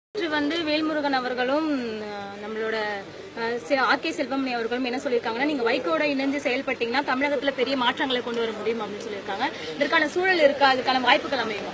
இன்று வந்து வேல்முருகன் அவர்களும் அஹ், நம்மளோட ஆர் கே செல்வமணி அவர்களும் என்ன சொல்லியிருக்காங்கன்னா நீங்க வைகோட இணைந்து செயல்பட்டீங்கன்னா தமிழகத்துல பெரிய மாற்றங்களை கொண்டு வர முடியும் அப்படின்னு சொல்லியிருக்காங்க இதற்கான சூழல் இருக்கா அதுக்கான வாய்ப்புகள் அமையுமா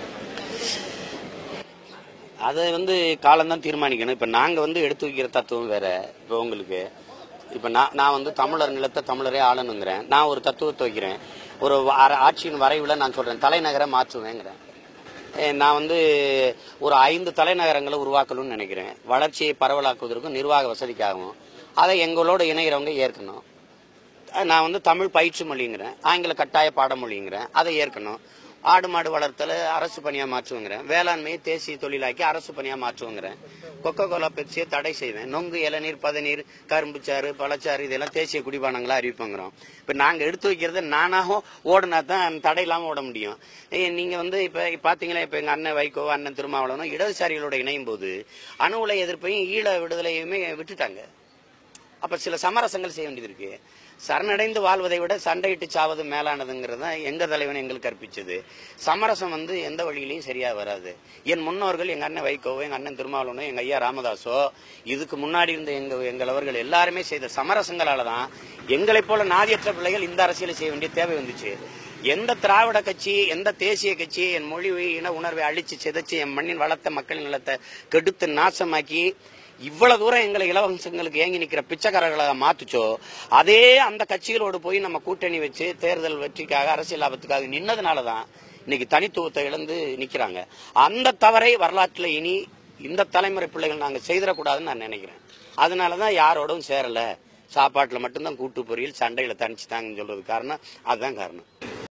அதை வந்து காலம்தான் தீர்மானிக்கணும் இப்போ நாங்கள் வந்து எடுத்து வைக்கிற தத்துவம் வேற இப்போ உங்களுக்கு இப்போ நான் நான் வந்து தமிழர் நிலத்தை தமிழரே ஆளணுங்கிறேன் நான் ஒரு தத்துவத்தை வைக்கிறேன் ஒரு அர- ஆட்சியின் வரைவில் நான் சொல்கிறேன் தலைநகரை மாற்றுவேங்கிறேன் ஏ, நான் வந்து ஒரு ஐந்து தலைநகரங்களை உருவாக்கணும்னு நினைக்கிறேன் வளர்ச்சியை பரவலாக்குவதற்கும் நிர்வாக வசதிக்காகவும் அதை எங்களோட இணைகிறவங்க ஏற்கணும் நான் வந்து தமிழ் பயிற்று மொழிங்கிறேன் ஆங்கில கட்டாய பாடமொழிங்கிறேன் அதை ஏற்கணும் ஆடு மாடு வளர்த்தல அரசு பணியா மாற்றுவேங்கிறேன் வேளாண்மையை தேசிய தொழிலாக்கி அரசு பணியா மாற்றுவேங்கிறேன் கொக்கோ கோலா பெப்சியை தடை செய்வேன் நொங்கு இளநீர் பதநீர் கரும்புச்சாறு பழச்சாறு இதெல்லாம் தேசிய குடிபானங்களா அறிவிப்போங்கிறோம் இப்ப நாங்க எடுத்து வைக்கிறது நானாகவும் ஓடுனா தான் தடை இல்லாம ஓட முடியும் ஏய், நீங்க வந்து இப்ப பாத்தீங்களா இப்ப எங்க அண்ணன் வைகோ அண்ணன் திருமாவளவனும் இடதுசாரிகளோட இணையும் போது அணு உலை எதிர்ப்பையும் ஈழ விடுதலையுமே விட்டுட்டாங்க அப்ப சில சமரசங்கள் செய்ய வேண்டியது இருக்கு சரணடைந்து வாழ்வதை விட சண்டையிட்டு சாவது மேலானதுங்கிறது தான் எங்க தலைவன் எங்களுக்கு கற்பிச்சது சமரசம் வந்து எந்த வழியிலையும் சரியா வராது என் முன்னோர்கள் எங்க அண்ணன் வைகோவோ எங்க அண்ணன் திருமாவளவனோ எங்க ஐயா ராமதாஸோ இதுக்கு முன்னாடி இருந்த எங்க எங்களவர்கள் எல்லாருமே செய்த சமரசங்களால தான் எங்களைப் போல நாதியற்ற பிள்ளைகள் இந்த அரசியலை செய்ய வேண்டிய தேவை வந்துச்சு எந்த திராவிட கட்சி எந்த தேசிய கட்சி என் மொழி இன உணர்வை அழிச்சு சிதைச்சு என் மண்ணின் வளத்தை மக்களின் நிலத்தை கெடுத்து நாசமாக்கி இவ்வளவு தூரம் எங்களை இலவசங்களுக்கு ஏங்கி நிக்கிற பிச்சைக்காரர்களை மாத்துச்சோ அதே அந்த கட்சிகளோடு போய் நம்ம கூட்டணி வச்சு தேர்தல் வெற்றிக்காக அரசியல் லாபத்துக்காக நின்னதுனாலதான் இன்னைக்கு தனித்துவத்தை இழந்து நிக்கிறாங்க அந்த தவறை வரலாற்றுல இனி இந்த தலைமுறை பிள்ளைகள் நாங்க செய்திடக்கூடாதுன்னு நான் நினைக்கிறேன் அதனாலதான் யாரோடும் சேரல சாப்பாட்டுல மட்டும்தான் கூட்டு பொரியல் சண்டையில தனிச்சுட்டாங்கன்னு சொல்றது காரணம் அதுதான் காரணம்